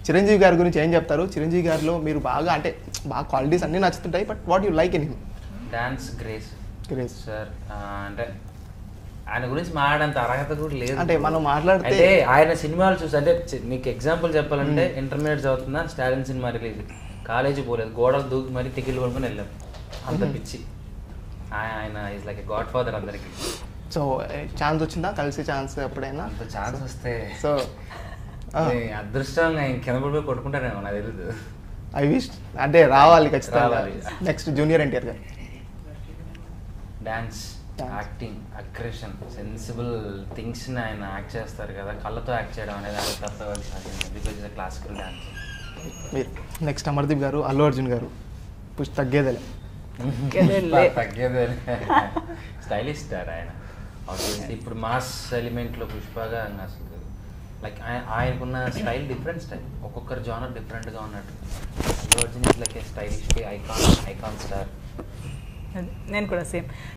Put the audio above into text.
చిరంజీవి గారి గురించి ఏం చెప్తారు చిరంజీవి గారిలో మీరు బాగా అంటే బాగా క్వాలిటీస్ అన్నీ నచ్చుతుంటాయి but what you like in him dance grace grace sir అంటే ఆయన గురించి మాట్లాడేంత అర్హత కూడా లేదు అంటే మనం మాట్లాడితే- అంటే ఆయన సినిమాలు చూసి అంటే చి- నీకు ఎగ్జాంపుల్ చెప్పాలంటే ఇంటర్మీడియట్ చదువుతున్నా స్టాలిన్ సినిమా రిలీజ్ కాలేజీ పోలేదు గోడలు దూకి మరి టికెట్లు కొనుక్కొని వెళ్ళాం అంత పిచ్చి ఆయన ఆయన ఈజ్ లైక్ గాడ్ ఫాదర్ అందరికి సో ఛాన్స్ వచ్చిందా కలిసే ఛాన్స్ ఎప్పుడైనా అంత ఛాన్స్ వస్తే సో నీ అదృష్టంగా ఇంక కింద పడిపోయి కొట్టుకుంటానేమో నాకు తెలియదు ఐ విష్ అంటే రావాలి ఖచ్చితంగా రావాలి. Next junior NTR garu dance Dance. Acting aggression sensible థింగ్స్ని ఆయన యాక్ట్ చేస్తారు కదా కళ్ళతో యాక్ట్ చేయడం అనేది ఆయన తప్ప బికాజ్ ఇస్ క్లాసికల్ డాన్స్ మీరు నెక్స్ట్ అమర్దీప్ గారు అల్లు అర్జున్ గారు పుష్ తగ్గేదేలే తగ్గేదేలే. తగ్గేదే స్టైలిష్ స్టార్ ఆయన Obviously ఇప్పుడు మాస్ ఎలిమెంట్లో పుష్పగా ఇంకా అసలు లైక్ ఆయనకున్న స్టైల్ డిఫరెంట్ స్టైల్ ఒక్కొక్కరు జానర్ డిఫరెంట్గా ఉన్నట్టు Allu Arjun is like a stylish icon icon star నేను కూడా సేమ్